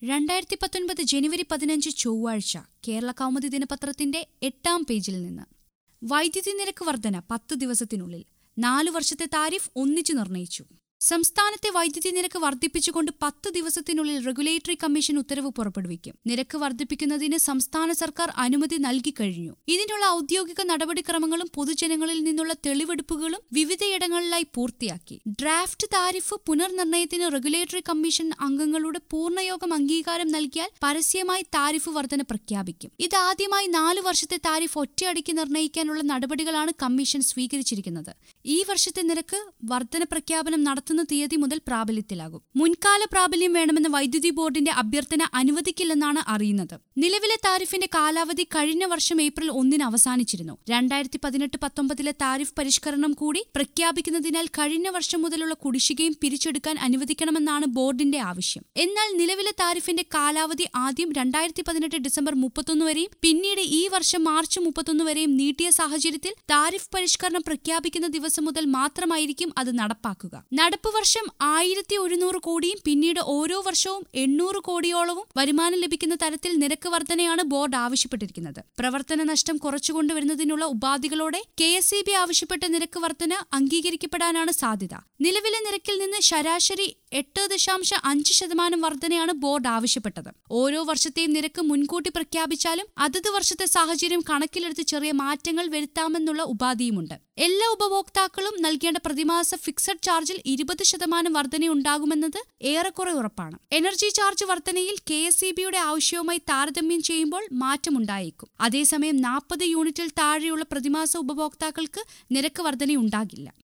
രണ്ടായിരത്തി പത്തൊൻപത് ജനുവരി പതിനഞ്ച് ചൊവ്വാഴ്ച കേരള കൗമുദി ദിനപത്രത്തിന്റെ എട്ടാം പേജിൽ നിന്ന് വൈദ്യുതി നിരക്ക് വർധന പത്ത് ദിവസത്തിനുള്ളിൽ നാലു വർഷത്തെ താരിഫ് ഒന്നിച്ചു നിർണയിച്ചു സംസ്ഥാനത്തെ വൈദ്യുതി നിരക്ക് വർദ്ധിപ്പിച്ചുകൊണ്ട് പത്ത് ദിവസത്തിനുള്ളിൽ റെഗുലേറ്ററി കമ്മീഷൻ ഉത്തരവ് പുറപ്പെടുവിക്കും നിരക്ക് വർദ്ധിപ്പിക്കുന്നതിന് സംസ്ഥാന സർക്കാർ അനുമതി നൽകിക്കഴിഞ്ഞു ഇതിനുള്ള ഔദ്യോഗിക നടപടിക്രമങ്ങളും പൊതുജനങ്ങളിൽ നിന്നുള്ള തെളിവെടുപ്പുകളും വിവിധയിടങ്ങളിലായി പൂർത്തിയാക്കി ഡ്രാഫ്റ്റ് താരിഫ് പുനർനിർണയത്തിന് റെഗുലേറ്ററി കമ്മീഷൻ അംഗങ്ങളുടെ പൂർണ്ണയോഗം അംഗീകാരം നൽകിയാൽ പരസ്യമായി താരിഫ് വർധന പ്രഖ്യാപിക്കും ഇതാദ്യമായി നാലു വർഷത്തെ താരിഫ് ഒറ്റയടിക്ക് നിർണ്ണയിക്കാനുള്ള നടപടികളാണ് കമ്മീഷൻ സ്വീകരിച്ചിരിക്കുന്നത് ഈ വർഷത്തെ നിരക്ക് വർധന പ്രഖ്യാപനം നടത്തുന്ന തീയതി മുതൽ പ്രാബല്യത്തിലാകും മുൻകാല പ്രാബല്യം വേണമെന്ന വൈദ്യുതി ബോർഡിന്റെ അഭ്യർത്ഥന അനുവദിക്കില്ലെന്നാണ് അറിയുന്നത് നിലവിലെ താരിഫിന്റെ കാലാവധി കഴിഞ്ഞ വർഷം ഏപ്രിൽ ഒന്നിന് അവസാനിച്ചിരുന്നു രണ്ടായിരത്തി പതിനെട്ട് പത്തൊമ്പതിലെ താരിഫ് പരിഷ്കരണം കൂടി പ്രഖ്യാപിക്കുന്നതിനാൽ കഴിഞ്ഞ വർഷം മുതലുള്ള കുടിശ്ശികയും പിരിച്ചെടുക്കാൻ അനുവദിക്കണമെന്നാണ് ബോർഡിന്റെ ആവശ്യം എന്നാൽ നിലവിലെ താരിഫിന്റെ കാലാവധി ആദ്യം രണ്ടായിരത്തി പതിനെട്ട് ഡിസംബർ മുപ്പത്തൊന്ന് വരെയും പിന്നീട് ഈ വർഷം മാർച്ച് മുപ്പത്തൊന്ന് വരെയും നീട്ടിയ സാഹചര്യത്തിൽ താരിഫ് പരിഷ്കരണം പ്രഖ്യാപിക്കുന്ന ദിവസം മുതൽ മാത്രമായിരിക്കും അത് നടപ്പാക്കുക നടപ്പ് വർഷം ആയിരത്തി ഒരുന്നൂറ് കോടിയും പിന്നീട് ഓരോ വർഷവും എണ്ണൂറ് കോടിയോളവും വരുമാനം ലഭിക്കുന്ന തരത്തിൽ നിരക്ക് വർധനയാണ് ബോർഡ് ആവശ്യപ്പെട്ടിരിക്കുന്നത് പ്രവർത്തന നഷ്ടം കുറച്ചുകൊണ്ടുവരുന്നതിനുള്ള ഉപാധികളോടെ കെ എസ് ഇ ബി ആവശ്യപ്പെട്ട നിരക്ക് വർധന അംഗീകരിക്കപ്പെടാനാണ് സാധ്യത നിലവിലെ നിരക്കിൽ നിന്ന് ശരാശരി എട്ട് ദശാംശ അഞ്ച് ശതമാനം വർധനയാണ് ബോർഡ് ആവശ്യപ്പെട്ടത് ഓരോ വർഷത്തെയും നിരക്ക് മുൻകൂട്ടി പ്രഖ്യാപിച്ചാലും അതത് വർഷത്തെ സാഹചര്യം കണക്കിലെടുത്ത് ചെറിയ മാറ്റങ്ങൾ വരുത്താമെന്നുള്ള ഉപാധിയുമുണ്ട് എല്ലാ ഉപഭോക്താക്കളും നൽകേണ്ട പ്രതിമാസ ഫിക്സഡ് ചാർജിൽ ഇരുപത് ശതമാനം വർധനയുണ്ടാകുമെന്നത് ഏറെക്കുറെ ഉറപ്പാണ് എനർജി ചാർജ് വർധനയിൽ കെ എസ് ഇ ബിയുടെ ആവശ്യവുമായി താരതമ്യം ചെയ്യുമ്പോൾ മാറ്റമുണ്ടായേക്കും അതേസമയം നാൽപ്പത് യൂണിറ്റിൽ താഴെയുള്ള പ്രതിമാസ ഉപഭോക്താക്കൾക്ക് നിരക്ക് വർധനയുണ്ടാകില്ല